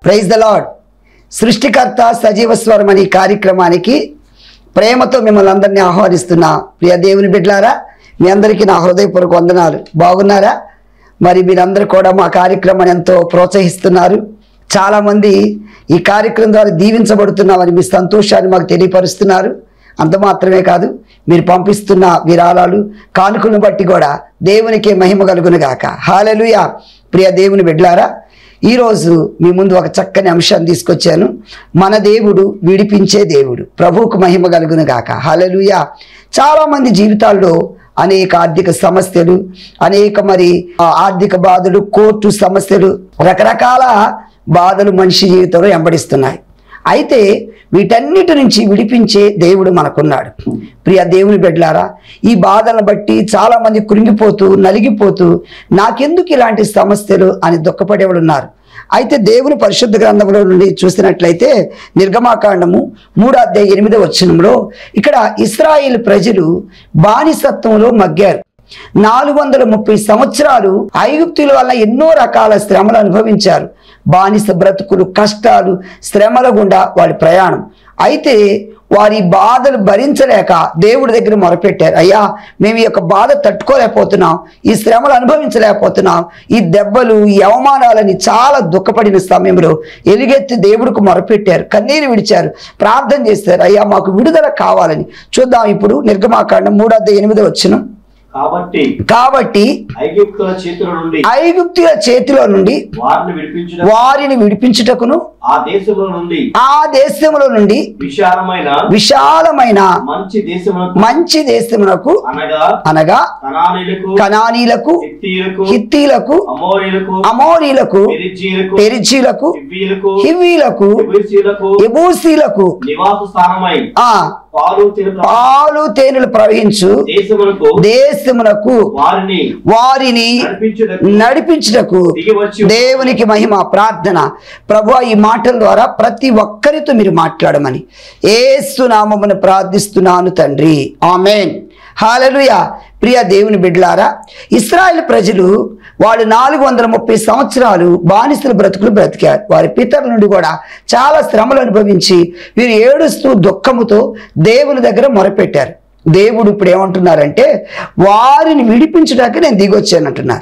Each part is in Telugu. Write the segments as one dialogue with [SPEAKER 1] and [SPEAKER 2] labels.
[SPEAKER 1] ప్రైజ్ ద లాడ్ సృష్టికర్త సజీవ స్వరం అనే కార్యక్రమానికి ప్రేమతో మిమ్మల్ని అందరినీ ఆహ్వానిస్తున్నా ప్రియ దేవుని బిడ్డలారా మీ అందరికీ నా హృదయపూర్వక వందనాలు బాగున్నారా మరి మీరందరూ కూడా మా కార్యక్రమాన్ని ఎంతో ప్రోత్సహిస్తున్నారు చాలామంది ఈ కార్యక్రమం ద్వారా దీవించబడుతున్నామని మీ సంతోషాన్ని మాకు తెలియపరుస్తున్నారు అంత మాత్రమే కాదు మీరు పంపిస్తున్న విరాళాలు కానుకలను బట్టి కూడా దేవునికి మహిమ కలుగును గాక హాలెలుయా ప్రియ దేవుని బిడ్డలారా ఈరోజు మీ ముందు ఒక చక్కని అంశాన్ని తీసుకొచ్చాను మన దేవుడు విడిపించే దేవుడు ప్రభువుకు మహిమ కలుగును గాక హాలెలుయా చాలామంది జీవితాల్లో అనేక ఆర్థిక సమస్యలు అనేక మరి ఆ, ఆర్థిక బాధలు కోర్టు సమస్యలు రకరకాల బాధలు మనిషి జీవితంలో వెంబడిస్తున్నాయి అయితే వీటన్నిటి నుంచి విడిపించే దేవుడు మనకున్నాడు ప్రియ దేవుని బిడ్డలారా ఈ బాధలను బట్టి చాలా మంది కృంగిపోతూ నలిగిపోతూ నాకెందుకు ఇలాంటి సమస్యలు అని దుఃఖపడేవాడు ఉన్నారు అయితే దేవుని పరిశుద్ధ గ్రంథంలో నుండి చూసినట్లయితే నిర్గమాకాండము మూడో అధ్యాయ ఎనిమిదో వచనంలో ఇక్కడ ఇస్రాయేల్ ప్రజలు బానిసత్వంలో మగ్గారు నాలుగు వందల ముప్పై సంవత్సరాలు ఐగుప్తుల వల్ల ఎన్నో రకాల శ్రమలు అనుభవించారు బానిస బ్రతుకులు కష్టాలు శ్రమల గుండా వారి ప్రయాణం అయితే వారి బాధలు భరించలేక దేవుడి దగ్గర మొరపెట్టారు అయ్యా మేము ఈ యొక్క బాధ తట్టుకోలేకపోతున్నాం ఈ శ్రమలు అనుభవించలేకపోతున్నాం ఈ దెబ్బలు ఈ అవమానాలని చాలా దుఃఖపడిన సమయంలో ఎలుగెత్తి దేవుడికి మొరపెట్టారు కన్నీరు విడిచారు ప్రార్థన చేశారు అయ్యా మాకు విడుదల కావాలని చూద్దాం ఇప్పుడు నిర్గమాకాండం మూడో ఎనిమిది వచ్చిన
[SPEAKER 2] కాబట్టి
[SPEAKER 1] కాబట్టి
[SPEAKER 2] ఐగుప్తుల చేతుల నుండి
[SPEAKER 1] ఐగుప్తుల చేతిలో నుండి
[SPEAKER 2] వారిని విడిపించిన
[SPEAKER 1] వారిని విడిపించుటకును
[SPEAKER 2] ఆ దేశంలో నుండి
[SPEAKER 1] ఆ దేశములో నుండి
[SPEAKER 2] విశాలమైన
[SPEAKER 1] విశాలమైన
[SPEAKER 2] మంచి దేశములకు
[SPEAKER 1] మంచి దేశమునకు
[SPEAKER 2] అనగా
[SPEAKER 1] అనగా
[SPEAKER 2] కనానీలకు
[SPEAKER 1] కనానీలకు
[SPEAKER 2] హిత్తీయులకు
[SPEAKER 1] హిత్తీలకు
[SPEAKER 2] అమోరీలకు
[SPEAKER 1] అమోరీలకు
[SPEAKER 2] పెరిజీలకు
[SPEAKER 1] పెరిచీలకు
[SPEAKER 2] హివ్వీలకు
[SPEAKER 1] హివీలకు
[SPEAKER 2] ఎబూసీలకు
[SPEAKER 1] ఎబూసీలకు
[SPEAKER 2] నివాస స్థానమై
[SPEAKER 1] ఆ
[SPEAKER 2] పాలు తిరుగు
[SPEAKER 1] పాలు తేనెలు ప్రవహించు
[SPEAKER 2] దేశములకు
[SPEAKER 1] దేశమునకు
[SPEAKER 2] వారిని
[SPEAKER 1] వారిని
[SPEAKER 2] నడిపించుటకు
[SPEAKER 1] నడిపించుటకు
[SPEAKER 2] దిగి వచ్చి
[SPEAKER 1] దేవునికి మహిమ ప్రార్థన ప్రభు ఈ మాటల ద్వారా ప్రతి ఒక్కరితో మీరు మాట్లాడమని ఏసు నామమును ప్రార్థిస్తున్నాను తండ్రి ఆమెన్ హాలలుయ ప్రియ దేవుని బిడ్డలారా ఇస్రాయేల్ ప్రజలు వాళ్ళు నాలుగు వందల ముప్పై సంవత్సరాలు బానిసల బ్రతుకులు బ్రతికారు వారి పితరుల నుండి కూడా చాలా శ్రమలు అనుభవించి వీరు ఏడుస్తూ దుఃఖముతో దేవుని దగ్గర మొరపెట్టారు దేవుడు ఇప్పుడు ఏమంటున్నారంటే వారిని విడిపించడానికి నేను దిగొచ్చానంటున్నారు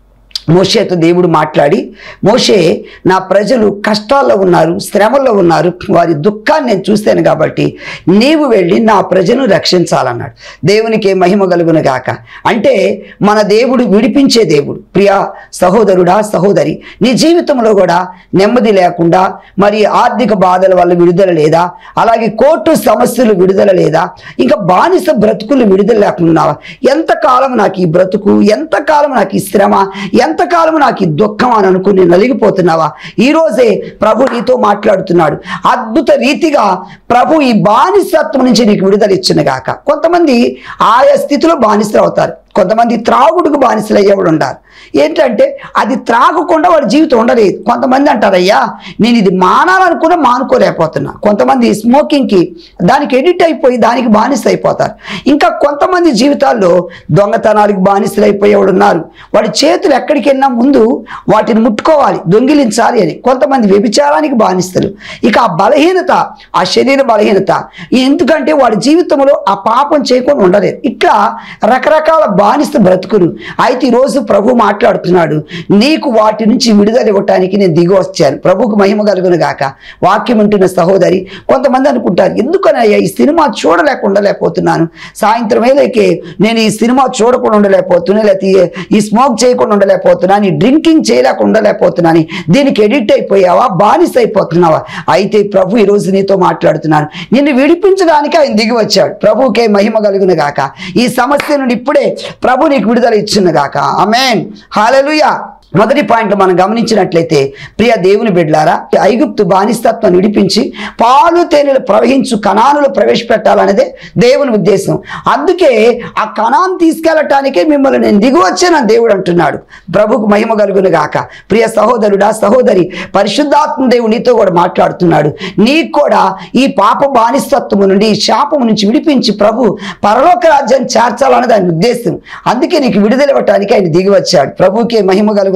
[SPEAKER 1] మోషేతో దేవుడు మాట్లాడి మోషే నా ప్రజలు కష్టాల్లో ఉన్నారు శ్రమల్లో ఉన్నారు వారి దుఃఖాన్ని నేను చూశాను కాబట్టి నీవు వెళ్ళి నా ప్రజలను రక్షించాలన్నాడు దేవునికి మహిమ కలుగును గాక అంటే మన దేవుడు విడిపించే దేవుడు ప్రియా సహోదరుడా సహోదరి నీ జీవితంలో కూడా నెమ్మది లేకుండా మరి ఆర్థిక బాధల వల్ల విడుదల లేదా అలాగే కోర్టు సమస్యలు విడుదల లేదా ఇంకా బానిస బ్రతుకులు విడుదల లేకున్నావా ఎంతకాలం నాకు ఈ బ్రతుకు ఎంతకాలం నాకు ఈ శ్రమ ఎంతకాలం నాకు ఈ దుఃఖం అని అనుకుని నలిగిపోతున్నావా ఈ రోజే ప్రభు నీతో మాట్లాడుతున్నాడు అద్భుత రీతిగా ప్రభు ఈ బానిసత్వం నుంచి నీకు విడుదల ఇచ్చిన గాక కొంతమంది ఆయా స్థితిలో బానిసలు అవుతారు కొంతమంది త్రాగుడుకు బానిసలు అయ్యేవాడు ఉంటారు ఏంటంటే అది త్రాగకుండా వాడి జీవితం ఉండలేదు కొంతమంది అంటారు అయ్యా నేను ఇది మానాలనుకున్నా మానుకోలేకపోతున్నా కొంతమంది స్మోకింగ్కి దానికి ఎడిట్ అయిపోయి దానికి బానిస అయిపోతారు ఇంకా కొంతమంది జీవితాల్లో దొంగతనాలకు బానిసలు అయిపోయేవాడు ఉన్నారు వాడి చేతులు ఎక్కడికి వెళ్ళినా ముందు వాటిని ముట్టుకోవాలి దొంగిలించాలి అని కొంతమంది వ్యభిచారానికి బానిసలు ఇక ఆ బలహీనత ఆ శరీర బలహీనత ఎందుకంటే వాడి జీవితంలో ఆ పాపం చేయకుండా ఉండలేదు ఇట్లా రకరకాల బానిస బ్రతుకులు అయితే ఈరోజు ప్రభు మాట్లాడుతున్నాడు నీకు వాటి నుంచి విడుదల ఇవ్వటానికి నేను దిగి వచ్చాను ప్రభుకు మహిమ కలుగును గాక వాక్యం ఉంటున్న సహోదరి కొంతమంది అనుకుంటారు ఎందుకనయ్యా ఈ సినిమా చూడలేక ఉండలేకపోతున్నాను సాయంత్రం వేళకే నేను ఈ సినిమా చూడకుండా ఉండలేకపోతున్నా లేకపోతే ఈ- ఈ స్మోక్ చేయకుండా ఉండలేకపోతున్నాను ఈ డ్రింకింగ్ చేయలేక ఉండలేకపోతున్నాను దీనికి ఎడిక్ట్ అయిపోయావా బానిస అయిపోతున్నావా అయితే ప్రభు ఈ రోజు నీతో మాట్లాడుతున్నాను నిన్ను విడిపించడానికి ఆయన దిగి వచ్చాడు ప్రభుకే మహిమ కలుగును గాక ఈ సమస్య నుండి ఇప్పుడే ప్రభు నీకు విడుదల ఇచ్చును గాక అమేన్ హాలెలూయా మొదటి పాయింట్ మనం గమనించినట్లయితే ప్రియ దేవుని బిడ్లారా ఐగుప్తు బానిసత్వం విడిపించి పాలు తేనెలు ప్రవహించు కణానులు ప్రవేశపెట్టాలనేదే దేవుని ఉద్దేశం అందుకే ఆ కణాన్ని తీసుకెళ్ళటానికే మిమ్మల్ని నేను దిగి వచ్చానని దేవుడు అంటున్నాడు ప్రభుకు మహిమ కలుగును గాక ప్రియ సహోదరుడా సహోదరి పరిశుద్ధాత్మ దేవుడు నీతో కూడా మాట్లాడుతున్నాడు నీకు కూడా ఈ పాప బానిసత్వము నుండి ఈ శాపము నుంచి విడిపించి ప్రభు పరలోక రాజ్యాన్ని చేర్చాలన్నది ఆయన ఉద్దేశం అందుకే నీకు విడుదల ఇవ్వటానికి ఆయన దిగి వచ్చాడు ప్రభుకే మహిమ కలుగును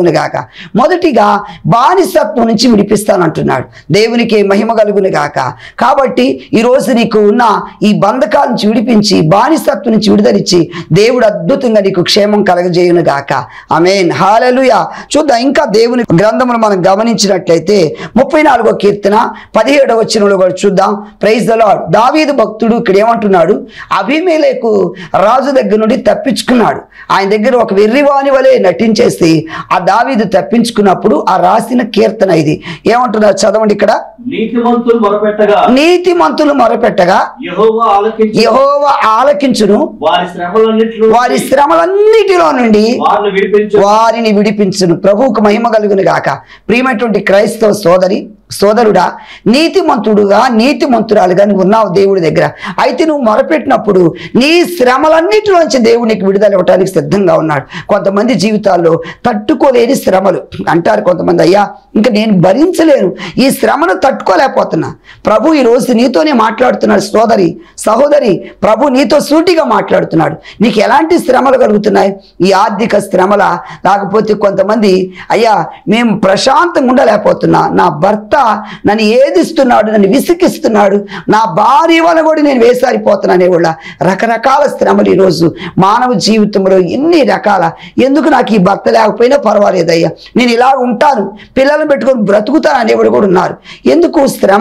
[SPEAKER 1] కలుగును గాక మొదటిగా బానిసత్వం నుంచి విడిపిస్తానంటున్నాడు దేవునికి మహిమ కలుగును గాక కాబట్టి ఈ రోజు నీకు ఉన్న ఈ బంధకాల నుంచి విడిపించి బానిసత్వం నుంచి విడుదలిచ్చి దేవుడు అద్భుతంగా నీకు క్షేమం కలగజేయును గాక ఆమేన్ హాలలుయ చూద్దాం ఇంకా దేవుని గ్రంథములు మనం గమనించినట్లయితే ముప్పై నాలుగో కీర్తన పదిహేడవ వచనంలో కూడా చూద్దాం ప్రైజ్ ద లార్డ్ దావీదు భక్తుడు ఇక్కడ ఏమంటున్నాడు అభిమేలేకు రాజు దగ్గర నుండి తప్పించుకున్నాడు ఆయన దగ్గర ఒక వెర్రివాని వలె నటించేసి ఆ దావీదు తప్పించుకున్నప్పుడు ఆ రాసిన కీర్తన ఇది ఏమంటున్నారు చదవండి ఇక్కడ
[SPEAKER 2] నీతిమంతులు మొరపెట్టగా
[SPEAKER 1] నీతి మంతులు మొరపెట్టగా
[SPEAKER 2] యెహోవా ఆలకించి
[SPEAKER 1] యహోవ ఆలకించును
[SPEAKER 2] వారి శ్రమలన్నిటిలో
[SPEAKER 1] వారి శ్రమలన్నిటిలో నుండి
[SPEAKER 2] వారిని విడిపించు
[SPEAKER 1] వారిని విడిపించును ప్రభువుకు మహిమ కలుగును గాక ప్రియమైనటువంటి క్రైస్తవ సోదరి సోదరుడా నీతిమంతుడుగా నీతిమంతురాలుగా నువ్వు ఉన్నావు దేవుడి దగ్గర అయితే నువ్వు మొరపెట్టినప్పుడు నీ శ్రమలన్నిటిలోంచి దేవుడు నీకు విడుదల ఇవ్వడానికి సిద్ధంగా ఉన్నాడు కొంతమంది జీవితాల్లో తట్టుకోలేని శ్రమలు అంటారు కొంతమంది అయ్యా ఇంకా నేను భరించలేను ఈ శ్రమను తట్టుకోలేకపోతున్నా ప్రభు ఈ రోజు నీతోనే మాట్లాడుతున్నాడు సోదరి సహోదరి ప్రభు నీతో సూటిగా మాట్లాడుతున్నాడు నీకు ఎలాంటి శ్రమలు కలుగుతున్నాయి ఈ ఆర్థిక శ్రమల లేకపోతే కొంతమంది అయ్యా మేము ప్రశాంతంగా ఉండలేకపోతున్నా నా భర్త నన్ను ఏదిస్తున్నాడు నన్ను విసిగిస్తున్నాడు నా భార్య వల్ల కూడా నేను వేసారిపోతున్నానే వాళ్ళ రకరకాల శ్రమలు ఈరోజు మానవ జీవితంలో ఎన్ని రకాల ఎందుకు నాకు ఈ భర్త లేకపోయినా పర్వాలేదయ్యా నేను ఇలా ఉంటాను పిల్లలను పెట్టుకొని బ్రతుకుతాను అనేవాడు కూడా ఉన్నారు ఎందుకు శ్రమ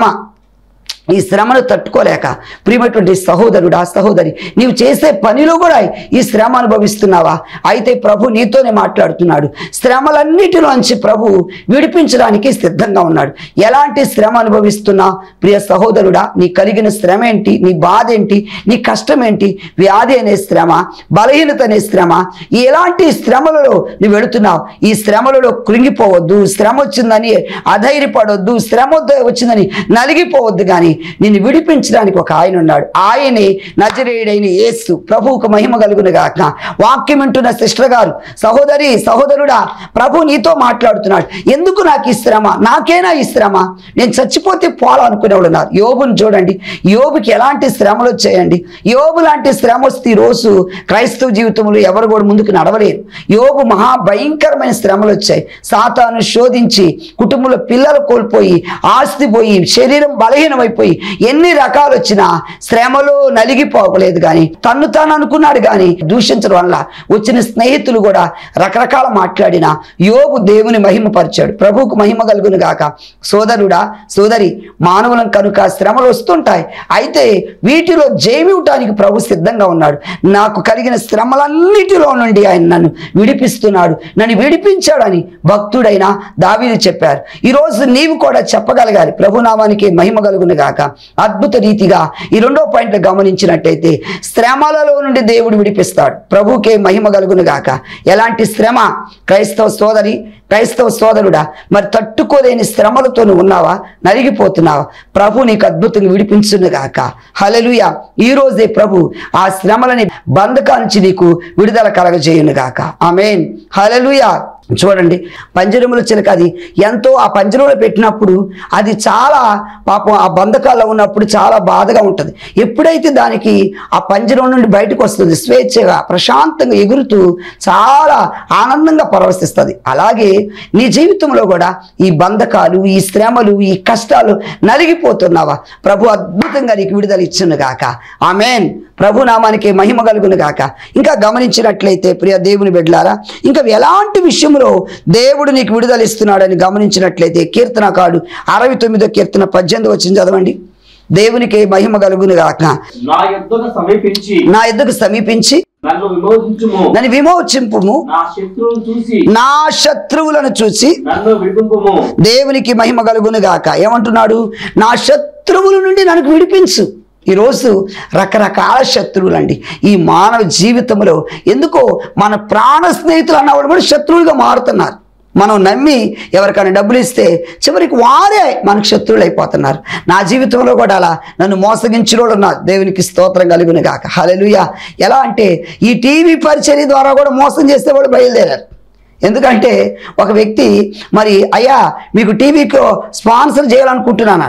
[SPEAKER 1] ఈ శ్రమను తట్టుకోలేక ప్రియమైనటువంటి సహోదరుడు ఆ సహోదరి నీవు చేసే పనిలో కూడా ఈ శ్రమ అనుభవిస్తున్నావా అయితే ప్రభు నీతోనే మాట్లాడుతున్నాడు శ్రమలన్నిటిలోంచి ప్రభు విడిపించడానికి సిద్ధంగా ఉన్నాడు ఎలాంటి శ్రమ అనుభవిస్తున్నా ప్రియ సహోదరుడా నీ కలిగిన శ్రమ ఏంటి నీ బాధ ఏంటి నీ కష్టం ఏంటి వ్యాధి అనే శ్రమ బలహీనత అనే శ్రమ ఎలాంటి శ్రమలలో నువ్వు వెళుతున్నావు ఈ శ్రమలలో కృంగిపోవద్దు శ్రమ వచ్చిందని అధైర్యపడొద్దు శ్రమ వద్ద- వచ్చిందని నలిగిపోవద్దు కానీ నిన్ను విడిపించడానికి ఒక ఆయన ఉన్నాడు ఆయనే నజరేయుడైన యేసు ప్రభువుకు మహిమ కలుగును గాక వాక్యం వింటున్న సిస్టర్ గారు సహోదరి సహోదరుడా ప్రభు నీతో మాట్లాడుతున్నాడు ఎందుకు నాకు ఈ శ్రమ నాకేనా ఈ శ్రమ నేను చచ్చిపోతే పోవాలనుకునేవాడు ఉన్నారు యోబుని చూడండి యోబుకి ఎలాంటి శ్రమలు వచ్చాయండి యోబు లాంటి శ్రమ వస్తే ఈ రోజు క్రైస్తవ జీవితంలో ఎవరు కూడా ముందుకు నడవలేరు యోబు మహా భయంకరమైన శ్రమలు వచ్చాయి సాతాను శోధించి కుటుంబంలో పిల్లలు కోల్పోయి ఆస్తి పోయి శరీరం బలహీనమైపోయి ఎన్ని రకాలు వచ్చినా శ్రమలో నలిగిపోకలేదు కానీ తన్ను తాను అనుకున్నాడు కానీ దూషించడం వల్ల వచ్చిన స్నేహితులు కూడా రకరకాల మాట్లాడిన యోబు దేవుని మహిమపరిచాడు ప్రభువుకు మహిమ కలుగును గాక సోదరుడా సోదరి మానవులను కనుక శ్రమలు వస్తుంటాయి అయితే వీటిలో జయమివ్వటానికి ప్రభు సిద్ధంగా ఉన్నాడు నాకు కలిగిన శ్రమలన్నిటిలో నుండి ఆయన నన్ను విడిపిస్తున్నాడు నన్ను విడిపించాడని భక్తుడైన దావీదు చెప్పారు ఈరోజు నీవు కూడా చెప్పగలగాలి ప్రభునామానికి మహిమ కలుగును గాక అద్భుత రీతిగా ఈ రెండో పాయింట్ గమనించినట్టయితే శ్రమలలో నుండి దేవుడు విడిపిస్తాడు ప్రభుకే మహిమ కలుగును గాక ఎలాంటి శ్రమ క్రైస్తవ సోదరి క్రైస్తవ సోదరుడా మరి తట్టుకోలేని శ్రమలతో నువ్వు ఉన్నావా నలిగిపోతున్నావా ప్రభు నీకు అద్భుతంగా విడిపించును గాక హలలుయ ఈ రోజే ప్రభు ఆ శ్రమలని బంధకాల నుంచి నీకు విడుదల కలగజేయును గాక ఆమెన్ హలలుయ చూడండి పంజరముల చిలక అది ఎంతో ఆ పంజరంలో పెట్టినప్పుడు అది చాలా పాపం ఆ బంధకాల్లో ఉన్నప్పుడు చాలా బాధగా ఉంటుంది ఎప్పుడైతే దానికి ఆ పంజరం నుండి బయటకు వస్తుంది స్వేచ్ఛగా ప్రశాంతంగా ఎగురుతూ చాలా ఆనందంగా పరవశిస్తుంది అలాగే నీ జీవితంలో కూడా ఈ బంధకాలు ఈ శ్రమలు ఈ కష్టాలు నలిగిపోతున్నావా ప్రభు అద్భుతంగా నీకు విడుదల ఇచ్చును గాక ఆమెన్ ప్రభు నామానికి మహిమ కలుగును గాక ఇంకా గమనించినట్లయితే ప్రియ దేవుని బిడ్డలారా ఇంకా ఎలాంటి విషయంలో దేవుడు నీకు విడుదల ఇస్తున్నాడని గమనించినట్లయితే కీర్తనకాడు అరవై తొమ్మిదో కీర్తన పద్దెనిమిది వచ్చింది చదవండి దేవునికి మహిమ కలుగును గాక
[SPEAKER 2] నా యుద్ధకు సమీపించి
[SPEAKER 1] నా ఎద్దుకు సమీపించి
[SPEAKER 2] నన్ను విమోచించుము
[SPEAKER 1] నన్ను విమోచింపుము
[SPEAKER 2] నా శత్రువును చూసి
[SPEAKER 1] నా శత్రువులను చూసి
[SPEAKER 2] నన్ను విడిపింపుము
[SPEAKER 1] దేవునికి మహిమ కలుగును గాక ఏమంటున్నాడు నా శత్రువుల నుండి నన్ను విడిపించు ఈరోజు రకరకాల శత్రువులండి ఈ మానవ జీవితంలో ఎందుకో మన ప్రాణ స్నేహితులు అన్నవాడు కూడా శత్రువులుగా మారుతున్నారు మనం నమ్మి ఎవరికైనా డబ్బులు ఇస్తే చివరికి వారే మనకు శత్రువులు అయిపోతున్నారు నా జీవితంలో కూడా అలా నన్ను మోసగించిన వాళ్ళు ఉన్నారు దేవునికి స్తోత్రం కలుగును గాక హల్లెలూయా ఎలా అంటే ఈ టీవీ పరిచర్య ద్వారా కూడా మోసం చేస్తే వాళ్ళు బయలుదేరారు ఎందుకంటే ఒక వ్యక్తి మరి అయ్యా మీకు టీవీకి స్పాన్సర్ చేయాలనుకుంటున్నాను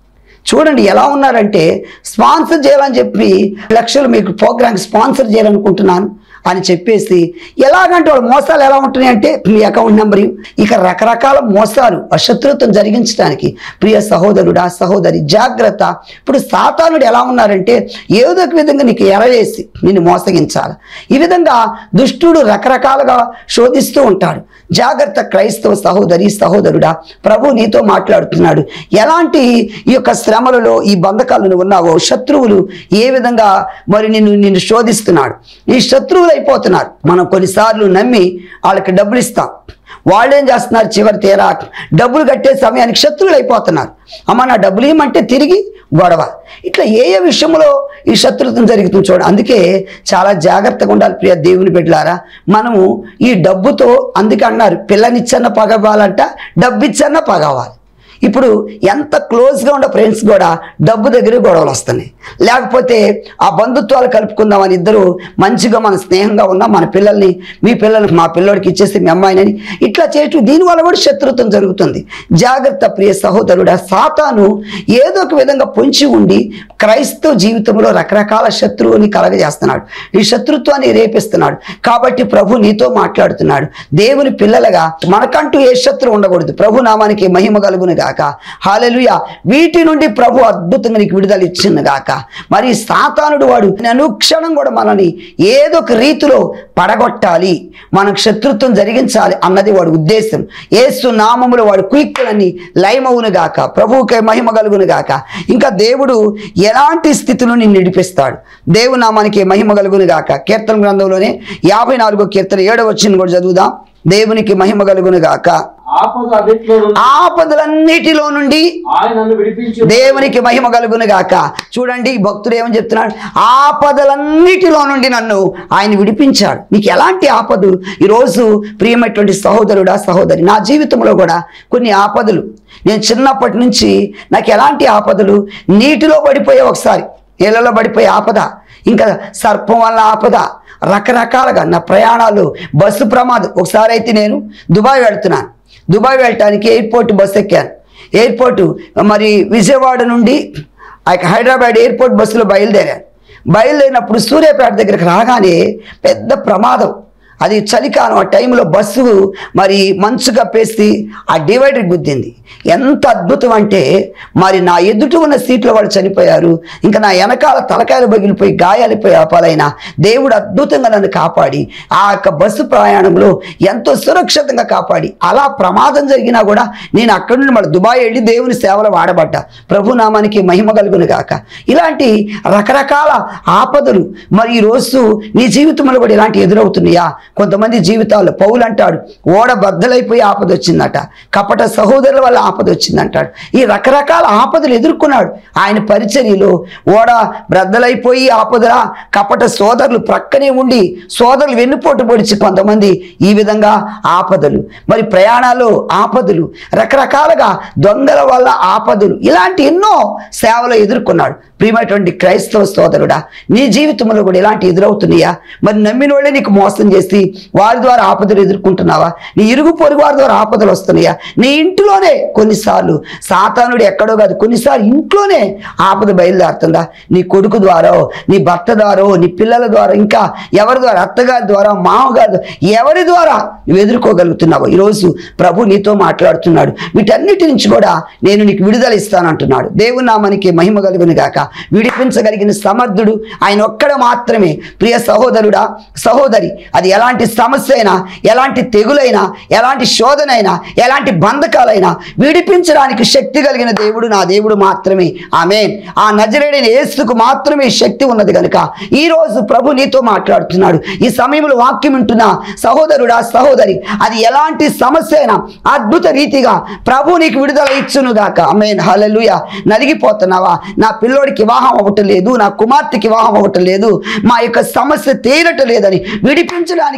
[SPEAKER 1] చూడండి ఎలా ఉన్నారంటే స్పాన్సర్ చేయాలని చెప్పి లక్షలు మీకు ప్రోగ్రామ్ స్పాన్సర్ చేయాలనుకుంటున్నాను అని చెప్పేసి ఎలాగంటే వాళ్ళ మోసాలు ఎలా ఉంటున్నాయి అంటే మీ అకౌంట్ నెంబర్ ఇక రకరకాల మోసాలు అశత్రుత్వం జరిగించడానికి ప్రియ సహోదరుడా సహోదరి జాగ్రత్త ఇప్పుడు సాతానుడు ఎలా ఉన్నారంటే ఏదో ఒక విధంగా నీకు ఎరవేసి నిన్ను మోసగించాలి ఈ విధంగా దుష్టుడు రకరకాలుగా శోధిస్తూ ఉంటాడు జాగ్రత్త క్రైస్తవ సహోదరి సహోదరుడా ప్రభు నీతో మాట్లాడుతున్నాడు ఎలాంటి ఈ యొక్క శ్రమలలో ఈ బంధకాలు నువ్వు ఉన్నావో శత్రువులు ఏ విధంగా మరి నిన్ను నిన్ను శోధిస్తున్నాడు ఈ శత్రువులు అయిపోతున్నారు మనం కొన్నిసార్లు నమ్మి వాళ్ళకి డబ్బులు ఇస్తాం వాళ్ళు ఏం చేస్తున్నారు చివరి తీరా డబ్బులు కట్టే సమయానికి శత్రువులు అయిపోతున్నారు అమ్మ నా డబ్బులు ఇవ్వమంటే తిరిగి గొడవ ఇట్లా ఏ ఏ విషయంలో ఈ శత్రుత్వం జరుగుతుంది చూడ అందుకే చాలా జాగ్రత్తగా ఉండాలి ప్రియ దేవుని బిడ్డలారా మనము ఈ డబ్బుతో అందుకే అన్నారు పిల్లనిచ్చన్న పగవాలంట డబ్బిచ్చన్న పగవాలి ఇప్పుడు ఎంత క్లోజ్గా ఉన్న ఫ్రెండ్స్ కూడా డబ్బు దగ్గర గొడవలు వస్తున్నాయి లేకపోతే ఆ బంధుత్వాలు కలుపుకుందామని ఇద్దరు మంచిగా మన స్నేహంగా ఉన్న మన పిల్లల్ని మీ పిల్లలకి మా పిల్లోడికి ఇచ్చేసి మీ అమ్మాయినని ఇట్లా చేయటం దీనివల్ల కూడా శత్రుత్వం జరుగుతుంది జాగ్రత్త ప్రియ సహోదరుడా సాతాను ఏదో ఒక విధంగా పొంచి ఉండి క్రైస్తవ జీవితంలో రకరకాల శత్రువుని కలగజేస్తున్నాడు ఈ శత్రుత్వాన్ని రేపిస్తున్నాడు కాబట్టి ప్రభు నీతో మాట్లాడుతున్నాడు దేవుని పిల్లలుగా మనకంటూ ఏ శత్రువు ఉండకూడదు ప్రభు నామానికి మహిమ కలుగును గాక హాలెలుయ వీటి నుండి ప్రభు అద్భుతంగా నీకు విడుదల ఇచ్చింది గాక మరి సాతానుడు వాడు అనుక్షణం కూడా మనని ఏదో ఒక రీతిలో పడగొట్టాలి మనకు శత్రుత్వం జరిగించాలి అన్నది వాడి ఉద్దేశం ఏసు నామములో వాడు కుయిక్కులని లయమవును గాక ప్రభువుకే మహిమ కలుగును గాక ఇంకా దేవుడు ఎలాంటి స్థితిలో నిన్ను నడిపిస్తాడు దేవు నామానికి మహిమ కలుగును గాక కీర్తన గ్రంథంలోనే యాభై నాలుగో కీర్తన ఏడవ వచ్చిన కూడా చదువుదాం దేవునికి మహిమ కలుగును గాక
[SPEAKER 2] ఆపద అన్నిట్లో నుండి
[SPEAKER 1] ఆపదలన్నిటిలో నుండి
[SPEAKER 2] ఆయన నన్ను విడిపించి
[SPEAKER 1] దేవునికి మహిమ కలుగును గాక చూడండి భక్తుడు ఏమని చెప్తున్నాడు ఆపదలన్నిటిలో నుండి నన్ను ఆయన విడిపించాడు నీకు ఎలాంటి ఆపదలు ఈరోజు ప్రియమైనటువంటి సహోదరుడా సహోదరి నా జీవితంలో కూడా కొన్ని ఆపదలు నేను చిన్నప్పటి నుంచి నాకు ఎలాంటి ఆపదలు నీటిలో పడిపోయే ఒకసారి నీళ్ళలో పడిపోయే ఆపద ఇంకా సర్పం వల్ల ఆపద రకరకాలుగా నా ప్రయాణాలు బస్సు ప్రమాదం ఒకసారి అయితే నేను దుబాయ్ వెళ్తున్నాను దుబాయ్ వెళ్ళటానికి ఎయిర్పోర్ట్ బస్సు ఎక్కాను ఎయిర్పోర్టు మరి విజయవాడ నుండి ఆ యొక్క హైదరాబాద్ ఎయిర్పోర్ట్ బస్సులో బయలుదేరాను బయలుదేరినప్పుడు సూర్యాపేట దగ్గరికి రాగానే పెద్ద ప్రమాదం అది చలికాలం ఆ టైంలో బస్సు మరి మంచు కప్పేసి ఆ డివైడర్ గుద్దింది ఎంత అద్భుతం అంటే మరి నా ఎదుట ఉన్న సీట్లో వాళ్ళు చనిపోయారు ఇంకా నా వెనకాల తలకాయలు పగిలిపోయి గాయాలిపోయి ఆపాలైనా దేవుడు అద్భుతంగా నన్ను కాపాడి ఆ యొక్క బస్సు ప్రయాణంలో ఎంతో సురక్షితంగా కాపాడి అలా ప్రమాదం జరిగినా కూడా నేను అక్కడి నుండి మళ్ళీ దుబాయ్ వెళ్ళి దేవుని సేవలో వాడబడ్డా ప్రభు నామానికి మహిమ కలుగును గాక ఇలాంటి రకరకాల ఆపదలు మరి ఈ రోజు నీ జీవితంలో కూడా ఇలాంటి ఎదురవుతున్నాయా కొంతమంది జీవితాలు పౌలు అంటాడు ఓడ బద్దలైపోయి ఆపద వచ్చిందట కపట సహోదరుల వల్ల ఆపద వచ్చిందంటాడు ఈ రకరకాల ఆపదలు ఎదుర్కొన్నాడు ఆయన పరిచర్యలో ఓడ బ్రద్దలైపోయి ఆపదరా కపట సోదరులు ప్రక్కనే ఉండి సోదరులు వెన్నుపోటు పొడిచి కొంతమంది ఈ విధంగా ఆపదలు మరి ప్రయాణాలు ఆపదలు రకరకాలుగా దొంగల వల్ల ఆపదలు ఇలాంటి ఎన్నో సేవలు ఎదుర్కొన్నాడు ప్రియమైనటువంటి క్రైస్తవ సోదరుడా నీ జీవితంలో కూడా ఇలాంటి ఎదురవుతున్నాయా మరి నమ్మిన వాళ్ళే నీకు మోసం చేసి వారి ద్వారా ఆపదలు ఎదుర్కొంటున్నావా నీ ఇరుగు పొరుగు వారి ద్వారా ఆపదలు వస్తున్నాయా నీ ఇంట్లోనే కొన్నిసార్లు సాతానుడు ఎక్కడో కాదు కొన్నిసార్లు ఇంట్లోనే ఆపద బయలుదేరుతుందా నీ కొడుకు ద్వారా నీ భర్త ద్వారా నీ పిల్లల ద్వారా ఇంకా ఎవరి ద్వారా అత్తగారి ద్వారా మామగారి ద్వారా ఎవరి ద్వారా నువ్వు ఎదుర్కోగలుగుతున్నావు ఈరోజు ప్రభు నీతో మాట్లాడుతున్నాడు వీటన్నిటి నుంచి కూడా నేను నీకు విడుదల ఇస్తానంటున్నాడు దేవుని నామానికి మహిమ కలుగును గాక విడిపించగలిగిన సమర్థుడు ఆయన ఒక్కడ మాత్రమే ప్రియ సహోదరుడా సహోదరి అది ఎలాంటి సమస్య అయినా ఎలాంటి తెగులైనా ఎలాంటి శోధనైనా ఎలాంటి బంధకాలైనా విడిపించడానికి శక్తి కలిగిన దేవుడు నా దేవుడు మాత్రమే ఆమెన్ ఆ నజరేడైన యేసుకు మాత్రమే శక్తి ఉన్నది కనుక ఈ రోజు ప్రభు నీతో మాట్లాడుతున్నాడు ఈ సమయంలో వాక్యం వింటున్న సహోదరుడా సహోదరి అది ఎలాంటి సమస్య అయినా అద్భుత రీతిగా ప్రభు నీకు విడుదల ఇచ్చును గాక అమేన్ హల్లెలూయా నలిగిపోతున్నావా నా పిల్లోడికి వివాహం అవ్వటం లేదు నా కుమార్తెకి వివాహం అవ్వటం లేదు మా యొక్క సమస్య తీరటం లేదని విడిపించడానికి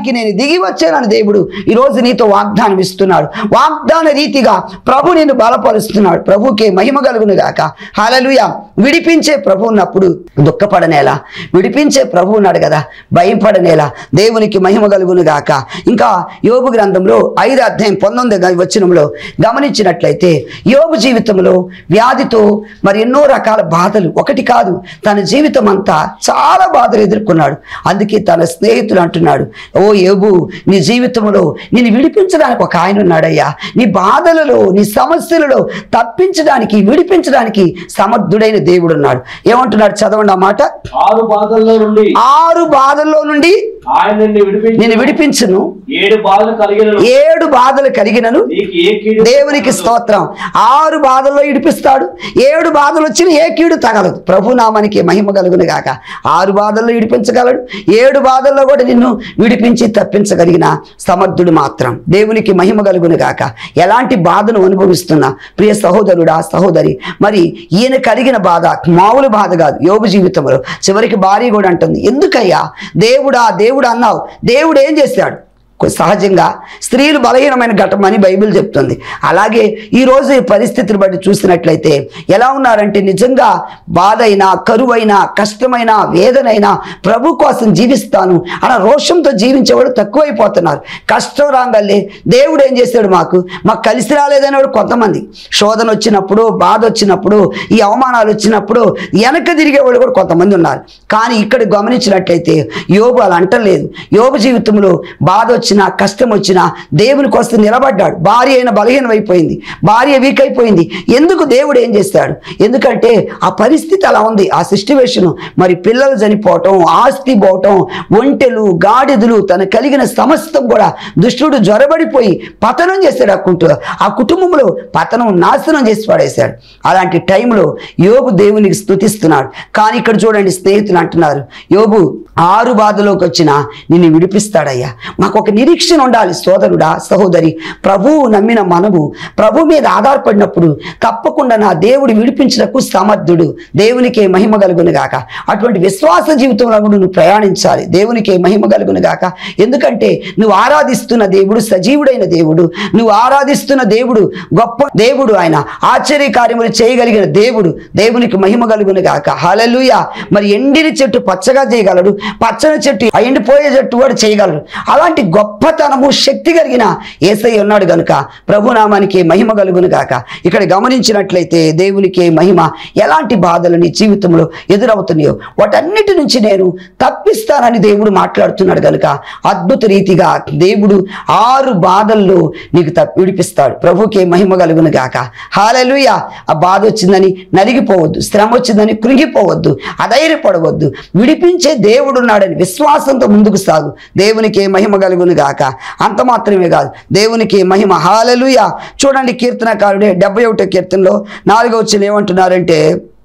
[SPEAKER 1] చేయడానికి నేను దిగి వచ్చానని దేవుడు ఈరోజు నీతో వాగ్దానం ఇస్తున్నాడు వాగ్దాన రీతిగా ప్రభు నిన్ను బలపరుస్తున్నాడు ప్రభుకే మహిమ కలుగును గాక హలలుయ విడిపించే ప్రభు ఉన్నప్పుడు దుఃఖపడనేలా విడిపించే ప్రభు ఉన్నాడు కదా భయపడనేలా దేవునికి మహిమ కలుగును గాక ఇంకా యోగు గ్రంథంలో ఐదు అధ్యాయం పంతొమ్మిది వచనంలో గమనించినట్లయితే యోగు జీవితంలో వ్యాధితో మరి ఎన్నో రకాల బాధలు ఒకటి కాదు తన జీవితం అంతా చాలా బాధలు ఎదుర్కొన్నాడు అందుకే తన స్నేహితులు అంటున్నాడు ఓ యోగు నీ జీవితంలో నిన్ను విడిపించడానికి ఒక ఆయన ఉన్నాడయ్యా నీ బాధలలో నీ సమస్యలలో తప్పించడానికి విడిపించడానికి సమర్థుడైన దేవుడు ఉన్నాడు ఏమంటున్నాడు చదవండి ఆ మాట
[SPEAKER 2] ఆరు బాధల్లో నుండి
[SPEAKER 1] ఆరు బాధల్లో నుండి
[SPEAKER 2] ఆయన నిన్ను విడిపించి
[SPEAKER 1] నేను విడిపించును
[SPEAKER 2] ఏడు బాధలు కలిగిన
[SPEAKER 1] ఏడు బాధలు కలిగినను
[SPEAKER 2] నీకు ఏ కీడు
[SPEAKER 1] దేవునికి స్తోత్రం ఆరు బాధల్లో ఇడిపిస్తాడు ఏడు బాధలు వచ్చిన ఏ కీడు తగలదు ప్రభు నామానికి మహిమ కలుగును గాక ఆరు బాధల్లో ఇడిపించగలడు ఏడు బాధల్లో కూడా నిన్ను విడిపించి తప్పించగలిగిన సమర్థుడు మాత్రం దేవునికి మహిమ కలుగును గాక ఎలాంటి బాధను అనుభవిస్తున్నా ప్రియ సహోదరుడా సహోదరి మరి ఈయన కలిగిన బాధ మామూలు బాధ కాదు యోగు జీవితంలో చివరికి భార్య కూడా అంటుంది ఎందుకయ్యా దేవుడా దేవుడు అన్నావు దేవుడు ఏం చేశాడు కొ- సహజంగా స్త్రీలు బలహీనమైన ఘటమని బైబిల్ చెప్తుంది అలాగే ఈ రోజు ఈ పరిస్థితిని బట్టి చూసినట్లయితే ఎలా ఉన్నారంటే నిజంగా బాధ అయినా కరువైనా కష్టమైన వేదనైనా ప్రభు కోసం జీవిస్తాను అలా రోషంతో జీవించేవాడు తక్కువైపోతున్నారు కష్టం రాగానే దేవుడు ఏం చేశాడు మాకు మాకు కలిసి రాలేదని వాడు కొంతమంది శోధన వచ్చినప్పుడు బాధ వచ్చినప్పుడు ఈ అవమానాలు వచ్చినప్పుడు వెనక తిరిగేవాడు కూడా కొంతమంది ఉన్నారు కానీ ఇక్కడ గమనించినట్లయితే యోబు అలా అంటలేదు యోబు జీవితంలో బాధ వచ్చినా కష్టం వచ్చినా దేవుని కోసం నిలబడ్డాడు భార్య అయిన బలహీనం అయిపోయింది భార్య వీక్ అయిపోయింది ఎందుకు దేవుడు ఏం చేస్తాడు ఎందుకంటే ఆ పరిస్థితి అలా ఉంది ఆ సిచ్యువేషన్ మరి పిల్లలు చనిపోవటం ఆస్తి పోవటం ఒంటెలు గాడిదలు తన కలిగిన సమస్తం కూడా దుష్టుడు జ్వరబడిపోయి పతనం చేశాడు ఆ కుటుంబం ఆ కుటుంబంలో పతనం నాశనం చేసి పడేశాడు అలాంటి టైంలో యోగు దేవునికి స్తుతిస్తున్నాడు కానీ ఇక్కడ చూడండి స్నేహితులు అంటున్నారు యోగు ఆరు బాధలోకి వచ్చినా నిన్ను విడిపిస్తాడయ్యా మాకు ఒక నిరీక్షణ ఉండాలి సోదరుడా సహోదరి ప్రభువు నమ్మిన మనము ప్రభు మీద ఆధారపడినప్పుడు తప్పకుండా నా దేవుడు విడిపించటకు సమర్థుడు దేవునికే మహిమ కలుగును గాక అటువంటి విశ్వాస జీవితంలో కూడా నువ్వు ప్రయాణించాలి దేవునికే మహిమ కలుగును గాక ఎందుకంటే నువ్వు ఆరాధిస్తున్న దేవుడు సజీవుడైన దేవుడు నువ్వు ఆరాధిస్తున్న దేవుడు గొప్ప దేవుడు ఆయన ఆశ్చర్య కార్యములు చేయగలిగిన దేవుడు దేవునికి మహిమ కలుగును గాక హల్లెలూయా మరి ఎండిన చెట్టు పచ్చగా చేయగలడు పచ్చని చెట్టు ఎండిపోయే చెట్టు కూడా చేయగలడు అలాంటి గొప్పతనము శక్తి కలిగిన ఏసై ఉన్నాడు గనుక ప్రభునామానికి మహిమ కలుగును గాక ఇక్కడ గమనించినట్లయితే దేవునికి మహిమ ఎలాంటి బాధలు నీ జీవితంలో ఎదురవుతున్నాయో వాటన్నిటి నుంచి నేను తప్పిస్తానని దేవుడు మాట్లాడుతున్నాడు గనుక అద్భుత రీతిగా దేవుడు ఆరు బాధల్లో నీకు తప్పి విడిపిస్తాడు ప్రభుకే మహిమ కలుగును గాక హాలలుయ ఆ బాధ వచ్చిందని నలిగిపోవద్దు శ్రమ వచ్చిందని కృంగిపోవద్దు అధైర్యపడవద్దు విడిపించే దేవుడు ఉన్నాడని విశ్వాసంతో ముందుకు సాగు దేవునికి మహిమ కలుగును గాక అంత మాత్రమే కాదు దేవునికి మహిమ హాలలుయ చూడండి కీర్తనకారుడే డెబ్బై ఒకటో కీర్తనలో నాలుగో వచ్చిన ఏమంటున్నారంటే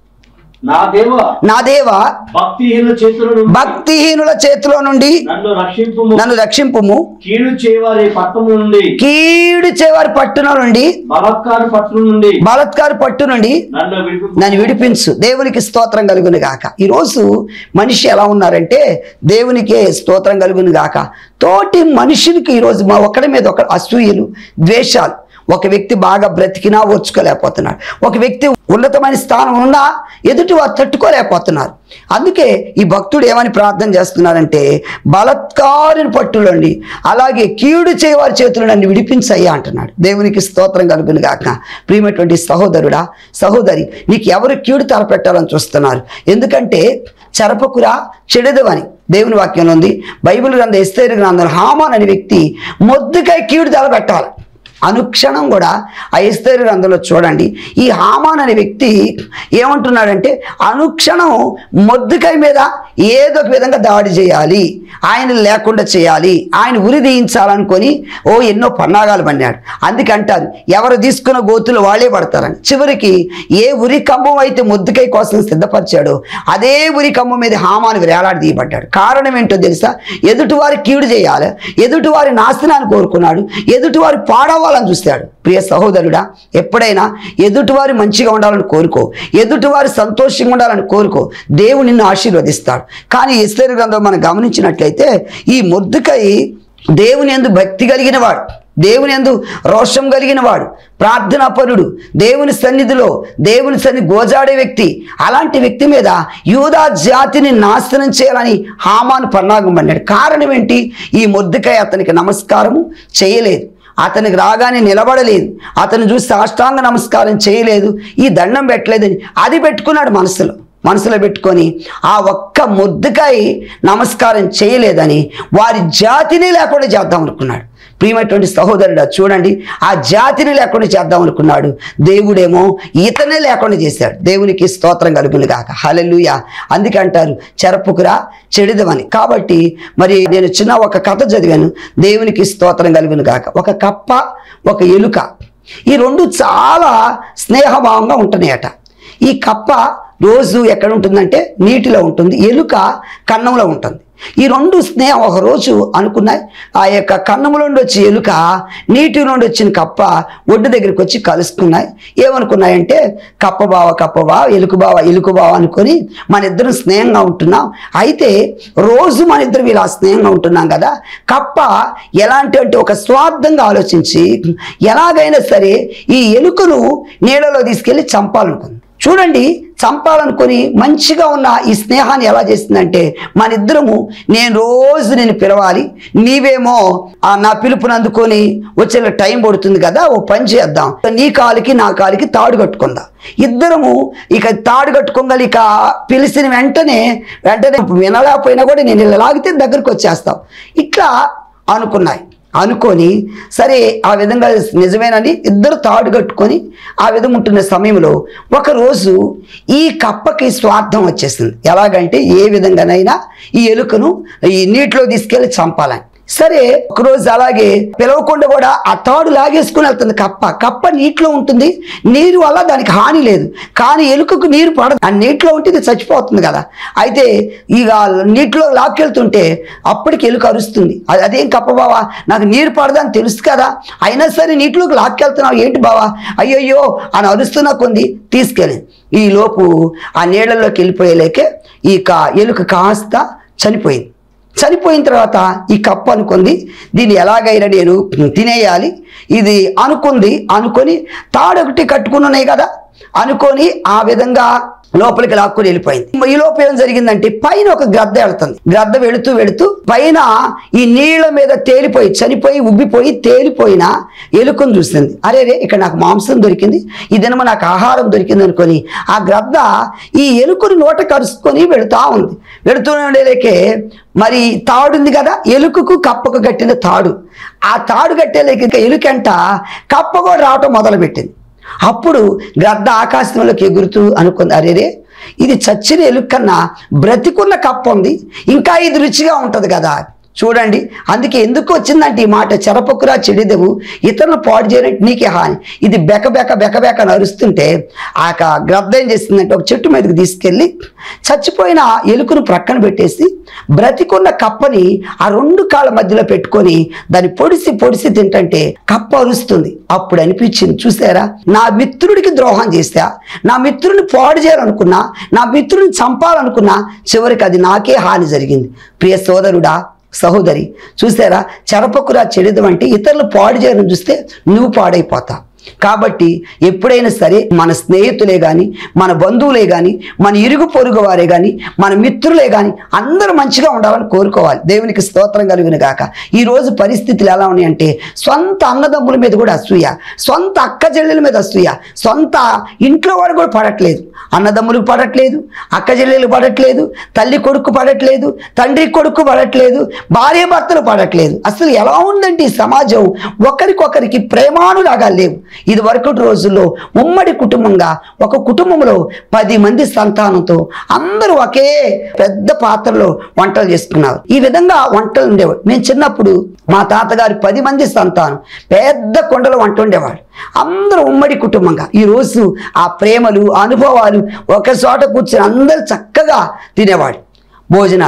[SPEAKER 2] నా దేవ
[SPEAKER 1] నా దేవ
[SPEAKER 2] భక్తిహీనుల చేతుల నుండి
[SPEAKER 1] భక్తిహీనుల చేతిలో నుండి
[SPEAKER 2] నన్ను రక్షింపు
[SPEAKER 1] నన్ను రక్షింపుము
[SPEAKER 2] కీడు చేయవారి పట్టణం నుండి
[SPEAKER 1] కీడు చేవారి పట్టున నుండి
[SPEAKER 2] బలత్కార పట్టణం నుండి
[SPEAKER 1] బలత్కారు పట్టు నుండి
[SPEAKER 2] నన్ను విడిపింపు
[SPEAKER 1] నన్ను విడిపించు దేవునికి స్తోత్రం కలుగును గాక ఈరోజు మనిషి ఎలా ఉన్నారంటే దేవునికే స్తోత్రం కలుగును గాక తోటి మనుషునికి ఈరోజు మా ఒకడి మీద ఒక అసూయలు ద్వేషాలు ఒక వ్యక్తి బాగా బ్రతికినా ఓర్చుకోలేకపోతున్నాడు ఒక వ్యక్తి ఉన్నతమైన స్థానం ఉన్నా ఎదుటి వారు తట్టుకోలేకపోతున్నారు అందుకే ఈ భక్తుడు ఏమని ప్రార్థన చేస్తున్నారంటే బలత్కారుని పట్టులోండి అలాగే కీడు చేయవారి చేతులు నన్ను విడిపించయ్యా అంటున్నాడు దేవునికి స్తోత్రం కలుగును గాక ప్రియమైనటువంటి సహోదరుడా సహోదరి నీకు ఎవరు కీడు తలపెట్టాలని చూస్తున్నారు ఎందుకంటే చెరపకురా చెడదవని దేవుని వాక్యంలో ఉంది బైబిల్ గ్రంథ ఎస్తేరు గ్రంథం హామాన్ అనే వ్యక్తి మొద్దుకై కీడు తలపెట్టాలి అనుక్షణం కూడా ఆ ఎస్తేరు గ్రంథంలో చూడండి ఈ హామాన్ అనే వ్యక్తి ఏమంటున్నాడంటే అనుక్షణం మొద్దుకై మీద ఏదో ఒక విధంగా దాడి చేయాలి ఆయన లేకుండా చేయాలి ఆయన ఉరి తీయించాలనుకొని ఓ ఎన్నో పన్నాగాలు పన్నాడు అందుకే అంటారు ఎవరు తీసుకున్న గోతులు వాళ్ళే పడతారని చివరికి ఏ ఉరి కంబం అయితే ముద్దుకై కోసం సిద్ధపరిచాడో అదే ఉరి కంబం మీద హామాను వేలాడి తీయబడ్డాడు కారణం ఏంటో తెలుసా ఎదుటివారి కీడు చేయాలి ఎదుటివారి నాశనాన్ని కోరుకున్నాడు ఎదుటివారి పాడవాలని చూస్తాడు ప్రియ సహోదరుడా ఎప్పుడైనా ఎదుటివారి మంచిగా ఉండాలని కోరుకో ఎదుటివారి సంతోషంగా ఉండాలని కోరుకో దేవుడు నిన్ను ఆశీర్వదిస్తాడు కానీ ఇస్లేరు గ్రంథం మనం గమనించినట్లయితే ఈ ముద్దుకై దేవుని ఎందు భక్తి కలిగిన వాడు దేవుని ఎందు రోషం కలిగిన వాడు ప్రార్థనాపరుడు దేవుని సన్నిధిలో దేవుని సన్నిధి గోజాడే వ్యక్తి అలాంటి వ్యక్తి మీద యూదా జాతిని నాశనం చేయాలని హామాను పన్నాగం పన్నాడు కారణం ఏంటి ఈ మొద్దుకాయ అతనికి నమస్కారము చేయలేదు అతనికి రాగానే నిలబడలేదు అతను చూసి సాష్టాంగ నమస్కారం చేయలేదు ఈ దండం పెట్టలేదని అది పెట్టుకున్నాడు మనసులో మనసులో పెట్టుకొని ఆ ఒక్క ముద్దుకాయ నమస్కారం చేయలేదని వారి జాతిని లేకుండా చేద్దాం అనుకున్నాడు ప్రియమైనటువంటి సహోదరుడు చూడండి ఆ జాతిని లేకుండా చేద్దాం అనుకున్నాడు దేవుడేమో ఈతనే లేకుండా చేశాడు దేవునికి స్తోత్రం కలుగును గాక హలెలుయ అందుకే అంటారు చెరపుకురా చెడిదమని కాబట్టి మరి నేను చిన్న ఒక కథ చదివాను దేవునికి స్తోత్రం కలుగును గాక ఒక కప్ప ఒక ఎలుక ఈ రెండు చాలా స్నేహభావంగా ఉంటున్నాయట ఈ కప్ప రోజు ఎక్కడ ఉంటుందంటే నీటిలో ఉంటుంది ఎలుక కన్నంలో ఉంటుంది ఈ రెండు స్నేహం ఒక రోజు అనుకున్నాయి ఆ యొక్క కన్నములో నుండి వచ్చి ఎలుక నీటి నుండి వచ్చిన కప్ప ఒడ్డు దగ్గరికి వచ్చి కలుసుకున్నాయి ఏమనుకున్నాయంటే కప్ప బావ కప్ప బావ ఎలుక బావ ఎలుక బావ అనుకొని మన ఇద్దరం స్నేహంగా ఉంటున్నాం అయితే రోజు మన ఇద్దరం ఇలా స్నేహంగా ఉంటున్నాం కదా కప్ప ఎలాంటి అంటే ఒక స్వార్థంగా ఆలోచించి ఎలాగైనా సరే ఈ ఎలుకను నీళ్ళలో తీసుకెళ్ళి చంపాలనుకుంది చూడండి చంపాలనుకొని మంచిగా ఉన్న ఈ స్నేహాన్ని ఎలా చేసిందంటే మన ఇద్దరము నేను రోజు నేను పిలవాలి నీవేమో ఆ నా పిలుపుని అందుకొని వచ్చే టైం పడుతుంది కదా ఓ పని చేద్దాం నీ కాలికి నా కాలికి తాడు కట్టుకుందాం ఇద్దరము ఇక తాడు కట్టుకోగలి ఇక పిలిచిన వెంటనే వెంటనే వినలేకపోయినా కూడా నేను ఇలా లాగితే దగ్గరికి వచ్చేస్తాం ఇట్లా అనుకున్నాయి అనుకొని సరే ఆ విధంగా నిజమేనని ఇద్దరు తాడు కట్టుకొని ఆ విధంగా ఉంటున్న సమయంలో ఒకరోజు ఈ కప్పకి స్వార్థం వచ్చేసింది ఎలాగంటే ఏ విధంగానైనా ఈ ఎలుకను ఈ నీటిలో తీసుకెళ్ళి చంపాలని సరే ఒకరోజు అలాగే పిలవకుండా కూడా ఆ తాడు లాగేసుకుని వెళ్తుంది కప్ప కప్ప నీటిలో ఉంటుంది నీరు వల్ల దానికి హాని లేదు కానీ ఎలుకకు నీరు పడదు ఆ నీటిలో ఉంటే ఇది చచ్చిపోతుంది కదా అయితే ఇక నీటిలో లాక్కెళ్తుంటే అప్పటికి ఎలుక అరుస్తుంది అది అదేం కప్ప బావా నాకు నీరు పడదని తెలుసు కదా అయినా సరే నీటిలోకి లాక్కెళ్తున్నావు ఏంటి బావా అయ్యయ్యో అని అరుస్తున్నా కొంది తీసుకెళ్ళి ఈ లోపు ఆ నీళ్ళలోకి వెళ్ళిపోయేలేకే ఈ కా ఎలుక కాస్త చనిపోయింది చనిపోయిన తర్వాత ఈ కప్పు అనుకుంది దీన్ని ఎలాగైనా నేను తినేయాలి ఇది అనుకుంది అనుకొని తాడొకటి కట్టుకుని ఉన్నాయి కదా అనుకొని ఆ విధంగా లోపలికి లాక్కుని వెళ్ళిపోయింది ఈ లోపు ఏం జరిగిందంటే పైన ఒక గ్రద్ద వెళుతుంది గ్రద్ద వెళుతూ వెళుతూ పైన ఈ నీళ్ల మీద తేలిపోయి చనిపోయి ఉబ్బిపోయి తేలిపోయిన ఎలుకను చూస్తుంది అరే రే ఇక్కడ నాకు మాంసం దొరికింది ఈ దినమ నాకు ఆహారం దొరికింది అనుకొని ఆ గ్రద్ద ఈ ఎలుకను నోట కరుచుకొని వెళుతా ఉంది వెళుతుండేలేకే మరి తాడుంది కదా ఎలుకకు కప్పకు కట్టిన తాడు ఆ తాడు కట్టేలేక ఎలుకంట కప్ప కూడా రావటం మొదలుపెట్టింది అప్పుడు గ్రద్ద ఆకాశంలోకి ఎగురుతూ అనుకుంది అరేరే ఇది చచ్చిన ఎలుక కన్నా బ్రతికున్న కప్ప ఉంది ఇంకా ఇది రుచిగా ఉంటుంది కదా చూడండి అందుకే ఎందుకు వచ్చిందంటే ఈ మాట చెరపకురా చెడిదెవు ఇతరులు పాడు చేయనట్టు నీకే హాని ఇది బెక బెక బెక బెక నరుస్తుంటే ఆ యొక్క గ్రద్ద ఏం చేసిందంటే ఒక చెట్టు మీదకి తీసుకెళ్ళి చచ్చిపోయిన ఎలుకను ప్రక్కన పెట్టేసి బ్రతికున్న కప్పని ఆ రెండు కాళ్ళ మధ్యలో పెట్టుకొని దాన్ని పొడిసి పొడిసి తింటంటే కప్ప అరుస్తుంది అప్పుడు అనిపించింది చూసారా నా మిత్రుడికి ద్రోహం చేస్తా నా మిత్రుడిని పాడు చేయాలనుకున్నా నా మిత్రుడిని చంపాలనుకున్నా చివరికి అది నాకే హాని జరిగింది ప్రియ సోదరుడా సహోదరి చూసారా చెరపకురా చెడిదం అంటే ఇతరులు పాడు చేయడం చూస్తే నువ్వు పాడైపోతా కాబట్టి ఎప్పుడైనా సరే మన స్నేహితులే కానీ మన బంధువులే కానీ మన ఇరుగు పొరుగు వారే కానీ మన మిత్రులే కానీ అందరూ మంచిగా ఉండాలని కోరుకోవాలి దేవునికి స్తోత్రం కలిగిన గాక ఈ రోజు పరిస్థితులు ఎలా ఉన్నాయంటే సొంత అన్నదమ్ముల మీద కూడా అసూయ సొంత అక్క చెల్లెల మీద అసూయ సొంత ఇంట్లో వాడు కూడా పడట్లేదు అన్నదమ్ములకు పడట్లేదు అక్క చెల్లెలు పడట్లేదు తల్లి కొడుకు పడట్లేదు తండ్రి కొడుకు పడట్లేదు భార్య భర్తలు పడట్లేదు అసలు ఎలా ఉందంటే ఈ సమాజం ఒకరికొకరికి ప్రేమానులాగా లేవు ఇది వరకటి రోజుల్లో ఉమ్మడి కుటుంబంగా ఒక కుటుంబంలో పది మంది సంతానంతో అందరూ ఒకే పెద్ద పాత్రలో వంటలు చేసుకున్నారు ఈ విధంగా వంటలు ఉండేవాడు నేను చిన్నప్పుడు మా తాతగారు పది మంది సంతానం పెద్ద కొండలో వంట ఉండేవాడు అందరూ ఉమ్మడి కుటుంబంగా ఈరోజు ఆ ప్రేమలు అనుభవాలు ఒక చోట కూర్చొని అందరూ చక్కగా తినేవాడు భోజనాలు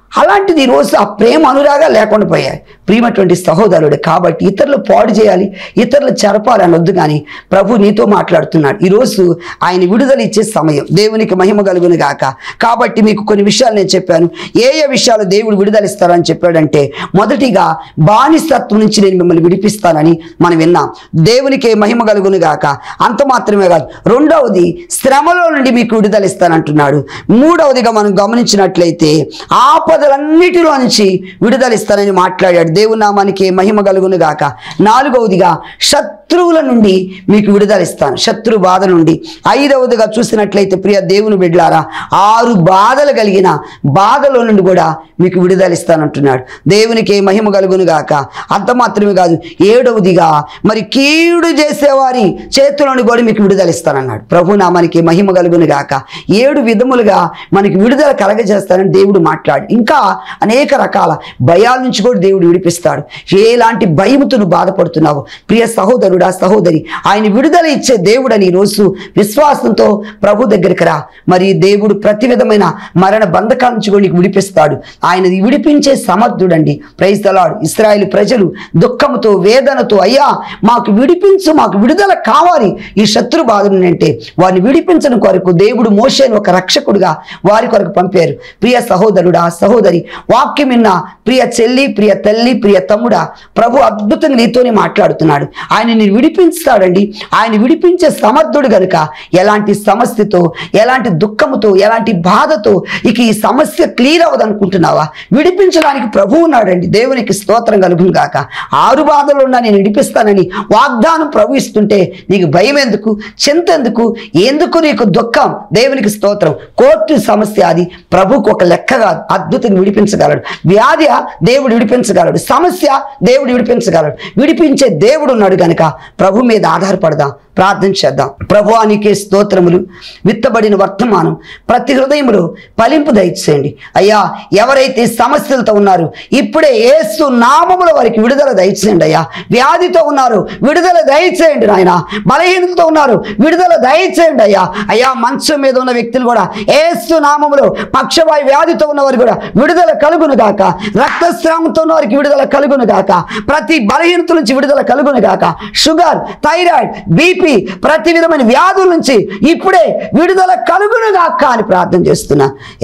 [SPEAKER 1] అలాంటిది ఈరోజు ఆ ప్రేమ అనురాగా లేకుండా పోయాయి ప్రియమైనటువంటి సహోదరుడు కాబట్టి ఇతరులు పాడు చేయాలి ఇతరులు చెరపాలి అని వద్దు కానీ ప్రభు నీతో మాట్లాడుతున్నాడు ఈరోజు ఆయన విడుదల ఇచ్చే సమయం దేవునికి మహిమ కలుగును గాక కాబట్టి మీకు కొన్ని విషయాలు నేను చెప్పాను ఏ ఏ విషయాలు దేవుడు విడుదల ఇస్తారని చెప్పాడంటే మొదటిగా బానిసత్వం నుంచి నేను మిమ్మల్ని విడిపిస్తానని మనం విన్నాం దేవునికి మహిమ కలుగును గాక అంత మాత్రమే కాదు రెండవది శ్రమలో నుండి మీకు విడుదల ఇస్తానంటున్నాడు మూడవదిగా మనం గమనించినట్లయితే ఆపదలన్నిటిలో నుంచి విడుదల ఇస్తానని మాట్లాడాడు దేవుని నామానికి మహిమ కలుగును గాక నాలుగవదిగా శత్రువుల నుండి మీకు విడుదల ఇస్తాను శత్రు బాధ నుండి ఐదవదిగా చూసినట్లయితే ప్రియ దేవుని బిడ్లారా ఆరు బాధలు కలిగిన బాధలో నుండి కూడా మీకు విడుదల ఇస్తానంటున్నాడు దేవునికి మహిమ కలుగును గాక అంత మాత్రమే కాదు ఏడవదిగా మరి కీడు చేసేవారి చేతులను కూడా మీకు విడుదల ఇస్తానన్నాడు ప్రభు నామానికి మహిమ కలుగును గాక ఏడు విధములుగా మనకి విడుదల కలగజేస్తానని దేవుడు మాట్లాడు ఇంకా అనేక రకాల భయాల నుంచి కూడా దేవుడు విడిపిస్తాడు ఎలాంటి భయముతో నువ్వు బాధపడుతున్నావు ప్రియ సహోదరుడా సహోదరి ఆయన విడుదల ఇచ్చే దేవుడని ఈరోజు విశ్వాసంతో ప్రభు దగ్గరికి రా మరి దేవుడు ప్రతి విధమైన మరణ బంధకాల నుంచి కూడా నీకు విడిపిస్తాడు ఆయన విడిపించే సమర్థుడండి ప్రైజ్ దలాడు ఇస్రాయేల్ ప్రజలు దుఃఖముతో వేదనతో అయ్యా మాకు విడిపించు మాకు విడుదల కావాలి ఈ శత్రు బాధ నుండి అంటే వారిని విడిపించడం కొరకు దేవుడు మోషేను ఒక రక్షకుడుగా వారి కొరకు పంపారు ప్రియ సహోదరుడా సహోదరి వాక్యం విన్న ప్రియ చెల్లి ప్రియ తల్లి ప్రియ తమ్ముడా ప్రభు అద్భుతంగా నీతోనే మాట్లాడుతున్నాడు ఆయన నేను విడిపించుతాడండి ఆయన విడిపించే సమర్థుడు గనుక ఎలాంటి సమస్యతో ఎలాంటి దుఃఖముతో ఎలాంటి బాధతో ఇక ఈ సమస్య క్లియర్ అవ్వదు అనుకుంటున్నావా విడిపించడానికి ప్రభు ఉన్నాడండి దేవునికి స్తోత్రం కలుగును గాక ఆరు బాధలు ఉన్నా నేను విడిపిస్తానని వాగ్దానం ప్రభు ఇస్తుంటే నీకు భయం ఎందుకు చింత ఎందుకు ఎందుకు నీకు దుఃఖం దేవునికి స్తోత్రం కోర్టు సమస్య అది ప్రభుకు ఒక లెక్క కాదు అద్భుతంగా విడిపించగలడు వ్యాధి దేవుడు విడిపించగలడు సమస్య దేవుడు విడిపించగలడు విడిపించే దేవుడు ఉన్నాడు గనుక ప్రభు మీద ఆధారపడదాం ప్రార్థన చేద్దాం ప్రభువానికి స్తోత్రములు విత్తబడిన వర్తమానం ప్రతి హృదయములో ఫలింపు దయచేయండి అయ్యా ఎవరైతే సమస్యలతో ఉన్నారు ఇప్పుడే ఏసు నామముల వారికి విడుదల దయచేయండి అయ్యా వ్యాధితో ఉన్నారు విడుదల దయచేయండి నాయన బలహీనతతో ఉన్నారు విడుదల దయచేయండి అయ్యా అయ్యా మంచం మీద ఉన్న వ్యక్తులు కూడా ఏసు నామములో పక్షవాయు వ్యాధితో ఉన్నవారు కూడా విడుదల కలుగును గాక రక్తస్రావంతో ఉన్న వారికి విడుదల కలుగును గాక ప్రతి బలహీనత నుంచి విడుదల కలుగును గాక షుగర్ థైరాయిడ్ బీపీ ప్రతి విధమైన వ్యాధుల నుంచి ఇప్పుడే విడుదల కలుగును గాక అని ప్రార్థన చేస్తున్నా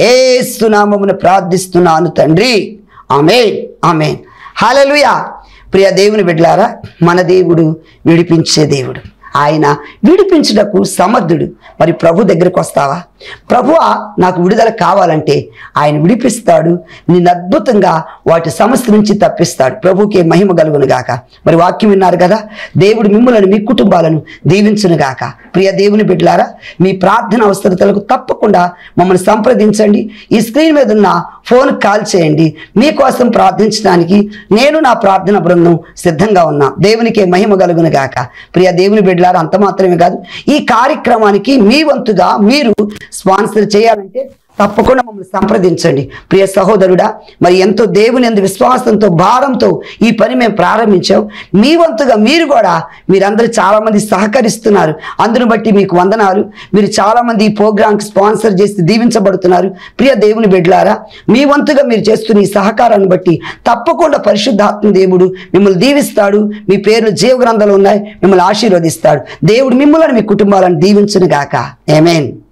[SPEAKER 1] ఏసు నామమును ప్రార్థిస్తున్నాను తండ్రి ఆమె ఆమె హల్లెలూయా ప్రియ దేవుని బిడ్డలారా మన దేవుడు విడిపించే దేవుడు ఆయన విడిపించుటకు సమర్థుడు మరి ప్రభు దగ్గరకు వస్తావా ప్రభువా నాకు విడుదల కావాలంటే ఆయన విడిపిస్తాడు నిన్ను అద్భుతంగా వాటి సమస్య నుంచి తప్పిస్తాడు ప్రభుకే మహిమ కలుగును గాక మరి వాక్యం విన్నారు కదా దేవుడు మిమ్మల్ని మీ కుటుంబాలను దీవించును గాక ప్రియ దేవుని బిడ్డలారా మీ ప్రార్థన అవసరతలకు తప్పకుండా మమ్మల్ని సంప్రదించండి ఈ స్క్రీన్ మీద ఉన్న ఫోన్ కాల్ చేయండి మీకోసం ప్రార్థించడానికి నేను నా ప్రార్థన బృందం సిద్ధంగా ఉన్నా దేవునికే మహిమ కలుగును గాక ప్రియ దేవుని బిడ్డలారా అంత మాత్రమే కాదు ఈ కార్యక్రమానికి మీ వంతుగా మీరు స్పాన్సర్ చేయాలంటే తప్పకుండా మమ్మల్ని సంప్రదించండి ప్రియ సహోదరుడా మరి ఎంతో దేవుని ఎందు విశ్వాసంతో భారంతో ఈ పని మేము ప్రారంభించాం మీ వంతుగా మీరు కూడా మీరందరూ చాలా మంది సహకరిస్తున్నారు అందును బట్టి మీకు వందనాలు మీరు చాలా మంది ఈ ప్రోగ్రాంకి స్పాన్సర్ చేసి దీవించబడుతున్నారు ప్రియ దేవుని బిడ్డలారా మీ వంతుగా మీరు చేస్తున్న ఈ సహకారాన్ని బట్టి తప్పకుండా పరిశుద్ధాత్మ దేవుడు మిమ్మల్ని దీవిస్తాడు మీ పేర్లు జీవ గ్రంథాలు ఉన్నాయి మిమ్మల్ని ఆశీర్వదిస్తాడు దేవుడు మిమ్మల్ని మీ కుటుంబాలను దీవించును గాక ఏమేన్